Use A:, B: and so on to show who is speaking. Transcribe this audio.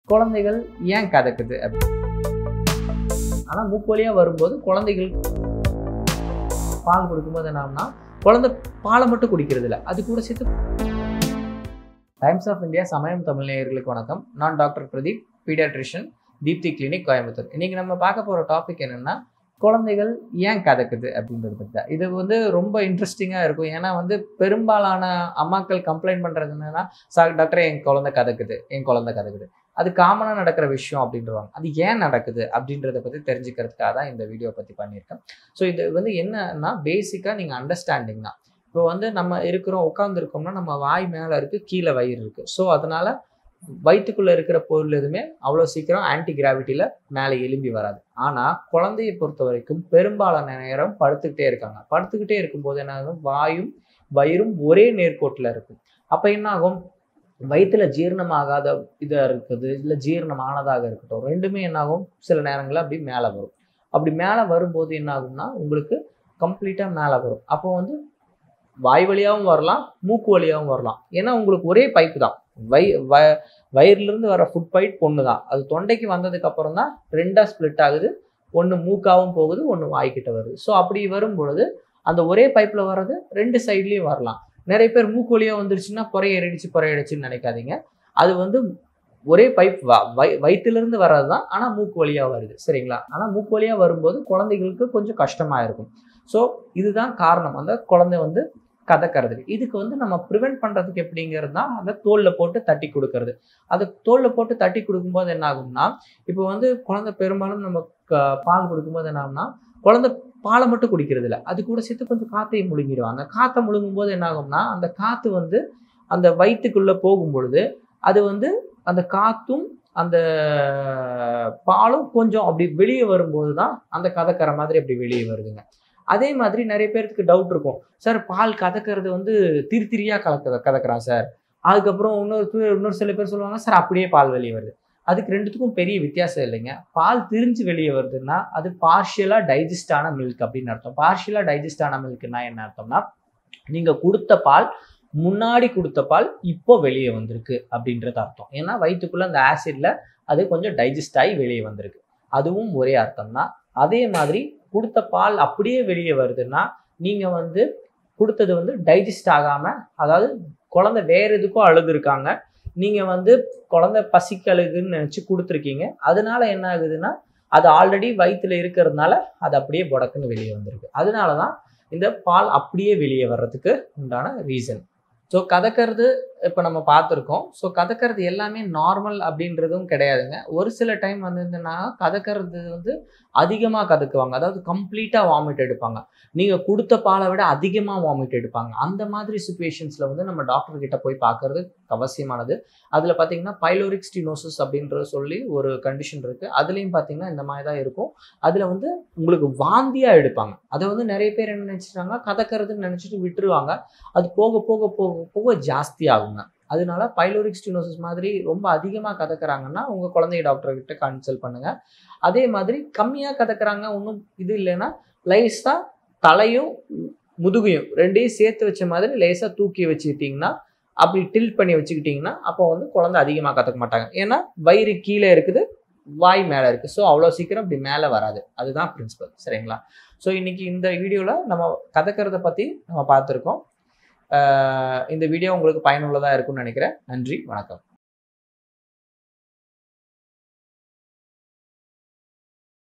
A: குழந்தைகள் ஏன் கதக்குது அப்படி ஆனால் மூக்கு வழியா வரும்போது குழந்தைகள் பால் கொடுக்கும்போது என்னன்னா குழந்தை பாலை மட்டும் குடிக்கிறது இல்லை அது கூட சேர்த்து டைம்ஸ் ஆஃப் இந்தியா சமயம் தமிழ் நேயர்களுக்கு வணக்கம் நான் doctor Pradeep paediatrician Deepthi clinic Coimbatore இன்னைக்கு நம்ம பார்க்க போகிற டாபிக் என்னன்னா குழந்தைகள் ஏன் கதக்குது அப்படின்றது பற்றி தான் இது வந்து ரொம்ப இன்ட்ரெஸ்டிங்காக இருக்கும் ஏன்னா வந்து பெரும்பாலான அம்மாக்கள் கம்ப்ளைண்ட் பண்ணுறது என்னன்னா சார் டாக்டர் என் குழந்தை கதக்குது என் குழந்தை கதக்குது அது காமனாக நடக்கிற விஷயம் அப்படின்றவாங்க அது ஏன் நடக்குது அப்படின்றத பற்றி தெரிஞ்சுக்கிறதுக்காக தான் இந்த வீடியோ பற்றி பண்ணியிருக்கேன் ஸோ இது வந்து என்னன்னா பேசிக்காக நீங்கள் அண்டர்ஸ்டாண்டிங் தான் இப்போ வந்து நம்ம இருக்கிறோம் உட்காந்துருக்கோம்னா நம்ம வாய் மேலே இருக்குது கீழே வயிறு இருக்குது ஸோ அதனால வயிற்றுக்குள்ளே இருக்கிற பொருள் எதுவுமே அவ்வளோ சீக்கிரம் ஆன்டி கிராவிட்டியில் மேலே எலும்பி வராது ஆனால் குழந்தையை பொறுத்த வரைக்கும் பெரும்பாலான நேரம் படுத்துக்கிட்டே இருக்காங்க படுத்துக்கிட்டே இருக்கும்போது என்ன ஆகும் வாயும் வயிறும் ஒரே நேர்கோட்டில் இருக்கும் அப்போ என்ன ஆகும் வயிற்றுல ஜீரணமாகாத இதாக இருக்குது இல்லை ஜீரணமானதாக இருக்கட்டும் ரெண்டுமே என்னாகும் சில நேரங்களில் அப்படி மேலே வரும் அப்படி மேலே வரும்போது என்ன ஆகும்னா உங்களுக்கு கம்ப்ளீட்டாக மேலே வரும் அப்போ வந்து வாய் வழியாகவும் வரலாம் மூக்கு வழியாகவும் வரலாம் ஏன்னா உங்களுக்கு ஒரே பைப்பு தான் வை வ வயிறுலேருந்து வர ஃபுட் பைப் ஒன்று தான் அது தொண்டைக்கு வந்ததுக்கு அப்புறம் தான் ரெண்டாக ஸ்ப்ளிட் ஆகுது ஒன்று மூக்காவும் போகுது ஒன்று வாய்க்கிட்ட வருது ஸோ அப்படி வரும் பொழுது அந்த ஒரே பைப்பில் வர்றது ரெண்டு சைட்லேயும் வரலாம் நிறைய பேர் மூக்கு வழியாக வந்துருச்சுன்னா புறையடிச்சு புறையடிச்சுன்னு நினைக்காதீங்க அது வந்து ஒரே பைப் வை வயிற்றுலேருந்து வர்றது தான் ஆனால் மூக்கு வழியாக வருது சரிங்களா ஆனால் மூக்கு வழியாக வரும்போது குழந்தைகளுக்கு கொஞ்சம் கஷ்டமாக இருக்கும் ஸோ இதுதான் காரணம் அந்த குழந்தை வந்து கதக்கிறதுக்கு இதுக்கு வந்து நம்ம ப்ரிவெண்ட் பண்ணுறதுக்கு எப்படிங்கிறது தான் அந்த தோலில் போட்டு தட்டி கொடுக்கறது அது தோலில் போட்டு தட்டி கொடுக்கும்போது என்ன ஆகும்னா இப்போ வந்து குழந்தை பெரும்பாலும் நம்ம க- பால் கொடுக்கும்போது என்ன ஆகும்னா குழந்தை பாலை மட்டும் குடிக்கிறது இல்லை அது கூட சேர்த்து கொஞ்சம் காற்றையும் முழுங்கிடுவாங்க காற்றை முழுங்கும் போது என்ன ஆகும்னா அந்த காற்று வந்து அந்த வயிற்றுக்குள்ளே போகும் பொழுது அது வந்து அந்த காற்றும் அந்த பாலும் கொஞ்சம் அப்படி வெளியே வரும்போது தான் அந்த கதக்கிற மாதிரி அப்படி வெளியே வருதுங்க அதே மாதிரி நிறைய பேருக்கு டவுட் இருக்கும் சார் பால் கதக்கிறது வந்து திரி திரியாக கலக்க கதக்குறான் சார் அதுக்கப்புறம் இன்னொரு து- இன்னொரு சில பேர் சொல்லுவாங்க சார் அப்படியே பால் வெளியே வருது அதுக்கு ரெண்டுத்துக்கும் பெரிய வித்தியாசம் இல்லைங்க பால் திரிஞ்சு வெளியே வருதுன்னா அது பார்ஷியலாக டைஜஸ்ட் ஆன மில்க் அப்படின்னு அர்த்தம் பார்ஷியலாக டைஜஸ்ட் ஆன மில்க்னா என்ன அர்த்தம்னா நீங்கள் கொடுத்த பால் முன்னாடி கொடுத்த பால் இப்போ வெளியே வந்திருக்கு அப்படின்றது அர்த்தம் ஏன்னா வயிற்றுக்குள்ள அந்த ஆசிட்ல அது கொஞ்சம் டைஜஸ்ட் ஆகி வெளியே வந்திருக்கு அதுவும் ஒரே அர்த்தம் தான் அதே மாதிரி கொடுத்த பால் அப்படியே வெளியே வருதுன்னா நீங்கள் வந்து கொடுத்தது வந்து டைஜஸ்ட் ஆகாமல் அதாவது குழந்தை வேற எதுக்கோ அழுதுருக்காங்க நீங்கள் வந்து குழந்தை பசிக்கு அழுகுன்னு நினச்சி கொடுத்துருக்கீங்க அதனால என்ன ஆகுதுன்னா அது ஆல்ரெடி வயிற்றுல இருக்கிறதுனால அது அப்படியே புடக்குன்னு வெளியே வந்திருக்கு அதனால தான் இந்த பால் அப்படியே வெளியே வர்றதுக்கு உண்டான ரீசன் ஸோ கதக்கிறது இப்போ நம்ம பார்த்துருக்கோம் ஸோ கதக்கிறது எல்லாமே நார்மல் அப்படின்றதும் கிடையாதுங்க ஒரு சில டைம் வந்து என்னன்னா கதக்கிறது வந்து அதிகமாக கதக்குவாங்க அதாவது கம்ப்ளீட்டாக வாமிட் எடுப்பாங்க நீங்கள் கொடுத்த பாலை விட அதிகமாக வாமிட் எடுப்பாங்க அந்த மாதிரி சுச்சுவேஷன்ஸில் வந்து நம்ம டாக்டர் கிட்ட போய் பார்க்கறது அவசியமானது அதில் பார்த்தீங்கன்னா பைலோரிக் ஸ்டினோசிஸ் அப்படின்றது சொல்லி ஒரு கண்டிஷன் இருக்குது அதுலேயும் பார்த்தீங்கன்னா இந்த மாதிரி தான் இருக்கும் அதில் வந்து உங்களுக்கு வாந்தியாக எடுப்பாங்க அதை வந்து நிறைய பேர் என்ன நினச்சிட்டாங்க கதக்கிறதுன்னு நினச்சிட்டு விட்டுருவாங்க அது போக போக போக போக ஜாஸ்தி ஆகுங்க அதனால பைலோரிக் ஸ்டினோசிஸ் மாதிரி ரொம்ப அதிகமாக கதக்குறாங்கன்னா உங்கள் குழந்தை டாக்டர் கிட்ட கன்சல்ட் பண்ணுங்க அதே மாதிரி கம்மியாக கதக்குறாங்க ஒன்றும் இது இல்லைன்னா லைஸாக தலையும் முதுகையும் ரெண்டையும் சேர்த்து வச்ச மாதிரி லேசாக தூக்கி வச்சுக்கிட்டிங்கன்னா அப்படி டில்ட் பண்ணி வச்சுக்கிட்டிங்கன்னா அப்போ வந்து குழந்தை அதிகமாக கற்றுக்க மாட்டாங்க ஏன்னா வயிறு கீழே இருக்குது வாய் மேலே இருக்குது ஸோ அவ்வளோ சீக்கிரம் இப்படி மேலே வராது அதுதான் பிரின்சிபல் சரிங்களா ஸோ இன்னைக்கு இந்த வீடியோவில் நம்ம கதக்கிறத பற்றி நம்ம பார்த்துருக்கோம் ஆஹ் இந்த வீடியோ உங்களுக்கு பயனுள்ளதாக இருக்கும்னு நினைக்கிறேன் நன்றி வணக்கம்